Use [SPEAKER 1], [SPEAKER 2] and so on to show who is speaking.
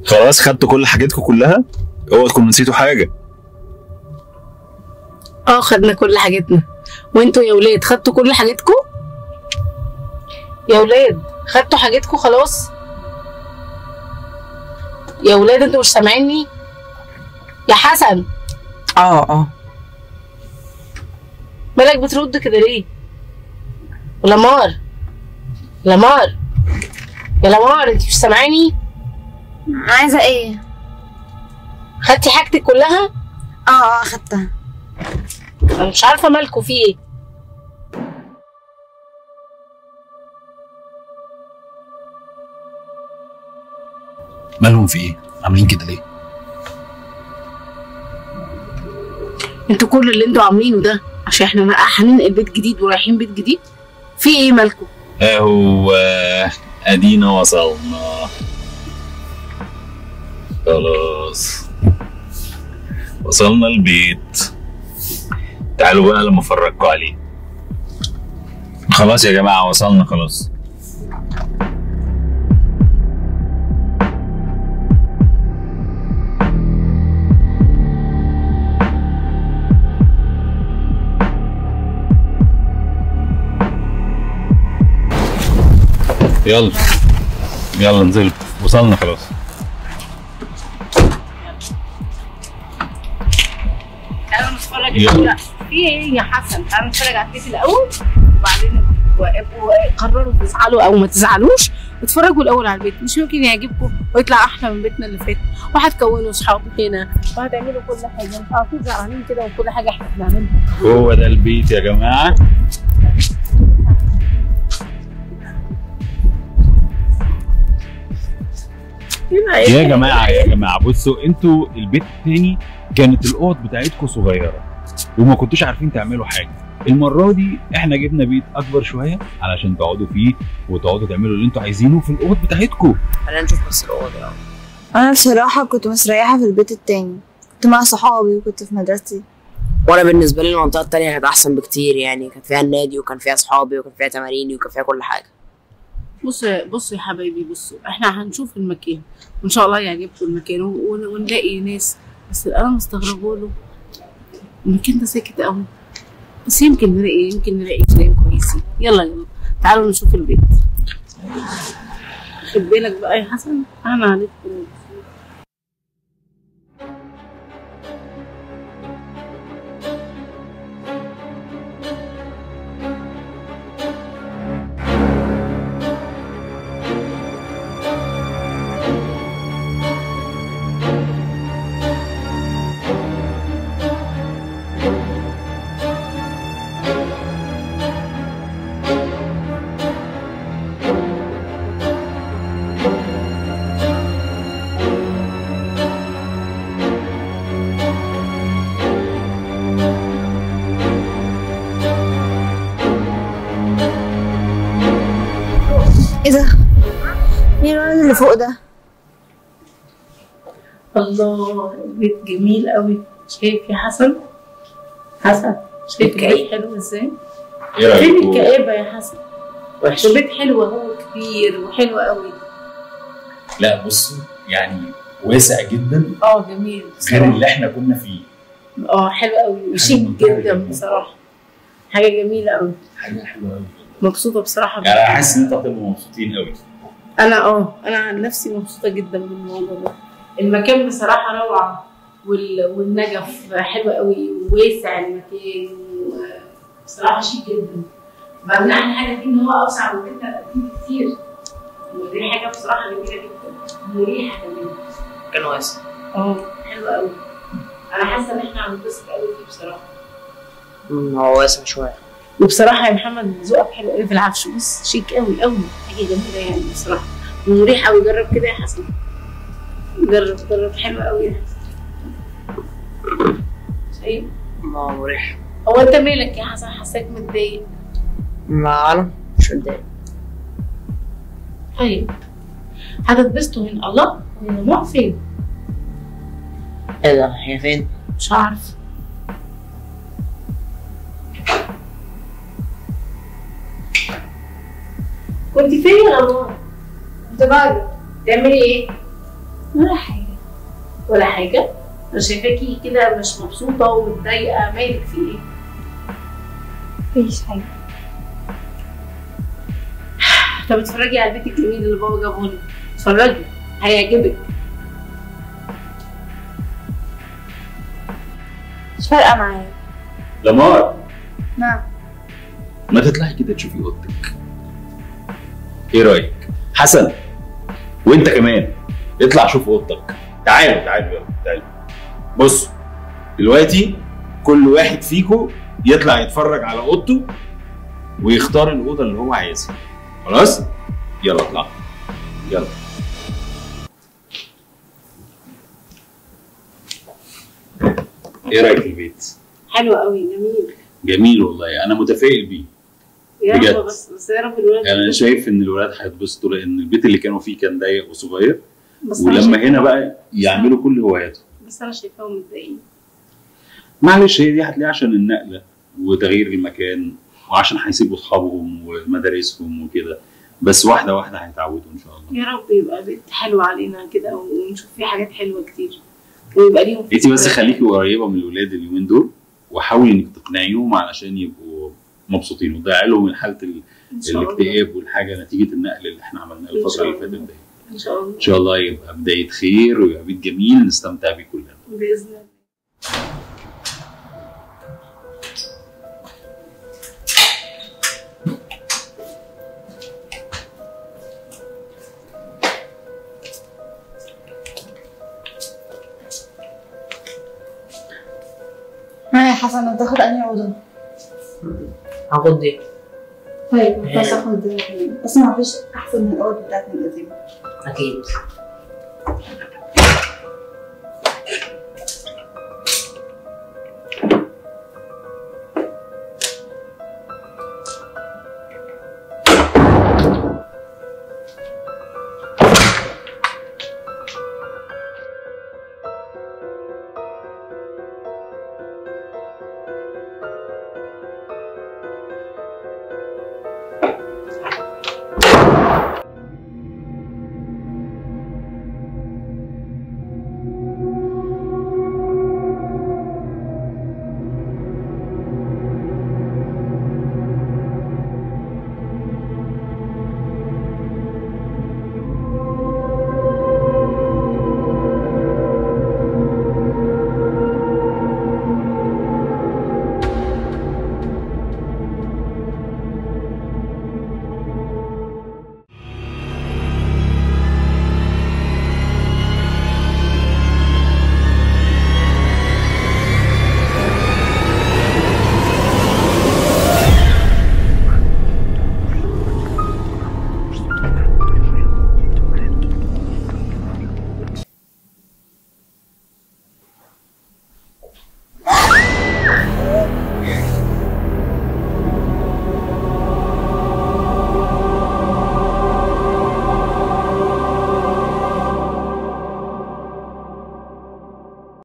[SPEAKER 1] خلاص خدتوا كل حاجتكم كلها اوعوا تكونوا نسيتوا حاجه
[SPEAKER 2] اه خدنا كل حاجتنا وانتوا يا ولاد خدتوا كل حاجتكم يا ولاد خدتوا حاجتكم خلاص يا ولاد انتوا مش سامعيني يا حسن
[SPEAKER 3] اه اه
[SPEAKER 2] مالك بترد كده ليه لمار لمار يا لمار انت مش سامعاني
[SPEAKER 4] عايزة ايه؟
[SPEAKER 2] خدتي حاجتك كلها
[SPEAKER 4] اه اه اخدتها
[SPEAKER 2] انا مش عارفه مالكوا في ايه
[SPEAKER 1] مالهم في ايه عاملين كده ليه
[SPEAKER 2] انتوا كل اللي انتوا عاملينه ده عشان احنا هننقل بيت جديد ورايحين بيت جديد في ايه مالكوا
[SPEAKER 1] اهو آه، ادينا وصلنا خلاص وصلنا البيت تعالوا بقى لما افرجكم عليه خلاص يا جماعه وصلنا خلاص يلا يلا نزل وصلنا خلاص
[SPEAKER 2] تعالوا نتفرج
[SPEAKER 1] يلا.
[SPEAKER 2] في ايه يا حسن تعالوا نتفرج على البيت الاول وبعدين وابقوا قرروا تزعلوا او ما تزعلوش اتفرجوا الاول على البيت مش ممكن يعجبكم ويطلع احلى من بيتنا اللي فات وهتكونوا صحاب هنا وهتعملوا كل حاجه مش عارفين زعلانين كده وكل حاجه احنا بنعملها
[SPEAKER 1] هو ده البيت يا جماعه يا جماعه يا جماعه بصوا انتوا البيت التاني كانت الاوض بتاعتكم صغيره وما كنتوش عارفين تعملوا حاجه المره دي احنا جبنا بيت اكبر شويه علشان تقعدوا فيه وتقعدوا تعملوا اللي انتوا عايزينه في الاوض بتاعتكم
[SPEAKER 3] خلينا نشوف بس الاوضه الاول
[SPEAKER 4] انا بصراحة كنت مستريحة في البيت التاني كنت مع صحابي وكنت في مدرستي
[SPEAKER 3] وانا بالنسبه لي المنطقه التانية كانت احسن بكتير يعني كان فيها النادي وكان فيها اصحابي وكان فيها تماريني وكان فيها كل حاجه
[SPEAKER 2] بصوا بصوا يا حبايبي بصوا احنا هنشوف المكان وان شاء الله يعجبكم المكان ون- ونلاقي ناس بس اللي انا مستغربه له المكان ده ساكت قوي بس يمكن نلاقي يمكن نلاقي كلام كويسين يلا يلا تعالوا نشوف البيت خد بالك بقى يا حسن انا هندخل
[SPEAKER 4] ايه ده؟ مين الولد اللي فوق ده؟
[SPEAKER 2] الله البيت جميل قوي شايف يا حسن حسن شايف البيت حلو ازاي
[SPEAKER 1] ايه
[SPEAKER 2] فين
[SPEAKER 1] رايكم
[SPEAKER 2] الكآبة يا حسن
[SPEAKER 3] وحش
[SPEAKER 2] البيت حلو اهو كبير وحلو قوي
[SPEAKER 1] لا بصوا يعني واسع جدا
[SPEAKER 2] اه جميل
[SPEAKER 1] غير
[SPEAKER 2] بصراحة.
[SPEAKER 1] اللي احنا كنا فيه
[SPEAKER 2] اه حلو قوي وشيك
[SPEAKER 1] منطقة
[SPEAKER 2] جدا
[SPEAKER 1] جميلة.
[SPEAKER 2] بصراحة حاجة جميلة قوي
[SPEAKER 1] حاجه حلوه قوي
[SPEAKER 2] مبسوطة بصراحة
[SPEAKER 1] يعني انا حاسس ان انتوا هتبقوا مبسوطين قوي
[SPEAKER 2] انا اه انا عن نفسي مبسوطة جدا من الموضوع ده المكان بصراحة روعة وال... والنجف حلو قوي وواسع المكان و- بصراحة شيك جدا بعدين احلى حاجة فيه ان هو اوسع من بيتنا القديم كتير ودي حاجة بصراحة جميلة جدا مريحة كمان
[SPEAKER 3] كان واسع
[SPEAKER 2] اه حلو قوي انا حاسة ان احنا هننبسط قوي فيه بصراحة
[SPEAKER 3] أمم، هو واسع شويه
[SPEAKER 2] وبصراحة يا محمد ذوقك حلو قوي في العفش بص شيك قوي قوي حاجة جميلة يعني بصراحة ومريح قوي جرب كده يا حسن جرب جرب حلو قوي يا حسن شايف
[SPEAKER 3] ما هو مريح
[SPEAKER 2] هو انت مالك يا حسن حاساك متضايق
[SPEAKER 3] ما انا مش متضايق
[SPEAKER 2] طيب هتتبسطوا هنا الله هي ماما فين؟
[SPEAKER 3] ايه ده هي فين؟
[SPEAKER 2] مش عارف كنت فين يا ماما؟ كنت بره تعملي ايه؟ ولا حاجه ولا حاجه انا شايفاكي كده مش مبسوطه ومتضايقه مالك في ايه
[SPEAKER 4] مفيش حاجة
[SPEAKER 2] طب اتفرجي على البيت الجميل اللي بابا جابه لي اتفرجي هيعجبك
[SPEAKER 4] مش فارقة معايا
[SPEAKER 1] لمار
[SPEAKER 4] نعم
[SPEAKER 1] ما تطلعي كده تشوفي اوضتك ايه رايك حسن وانت كمان اطلع شوف اوضتك تعالوا تعالوا يلا تعالوا بصوا دلوقتي كل واحد فيكم يطلع يتفرج على اوضته ويختار الاوضه اللي هو عايزها خلاص يلا اطلع يلا ايه رايك في البيت
[SPEAKER 2] حلو قوي جميل
[SPEAKER 1] جميل والله انا متفائل بيه
[SPEAKER 2] يا
[SPEAKER 1] بجد.
[SPEAKER 2] رب بس بس يا رب الولاد
[SPEAKER 1] يعني انا شايف ان الولاد هيتبسطوا لان البيت اللي كانوا فيه كان ضيق وصغير
[SPEAKER 2] بس أنا
[SPEAKER 1] ولما
[SPEAKER 2] شايفاهم-
[SPEAKER 1] هنا بقى يعملوا كل هواياتهم
[SPEAKER 2] بس انا شايفاهم متضايقين
[SPEAKER 1] معلش هي دي هتلاقيها عشان النقله وتغيير المكان وعشان هيسيبوا اصحابهم ومدارسهم وكده بس واحده واحده هيتعودوا ان شاء الله
[SPEAKER 2] يا رب يبقى بيت حلو علينا كده ونشوف فيه حاجات حلوه كتير ويبقى ليهم
[SPEAKER 1] انت بس
[SPEAKER 2] ذكريات
[SPEAKER 1] خليكي قريبه من الولاد اليومين دول وحاولي انك تقنعيهم علشان يبقوا مبسوطين وتضيعي لهم من حاله ال-
[SPEAKER 2] ان شاء الله
[SPEAKER 1] الاكتئاب والحاجه نتيجه النقل اللي احنا عملناه
[SPEAKER 2] إن
[SPEAKER 1] الفتره
[SPEAKER 2] شاء
[SPEAKER 1] اللي
[SPEAKER 2] الله.
[SPEAKER 1] فاتت دي
[SPEAKER 2] ان شاء الله
[SPEAKER 1] ان شاء الله يبقى بدايه خير ويبقى بيت جميل نستمتع بيه كلنا
[SPEAKER 2] باذن الله
[SPEAKER 4] ها يا حسن هتاخد انهي اوضه؟
[SPEAKER 3] هاخد دي
[SPEAKER 4] طيب بس اخد بس ما فيش احسن من الاوضه بتاعتنا القديمه
[SPEAKER 3] اكيد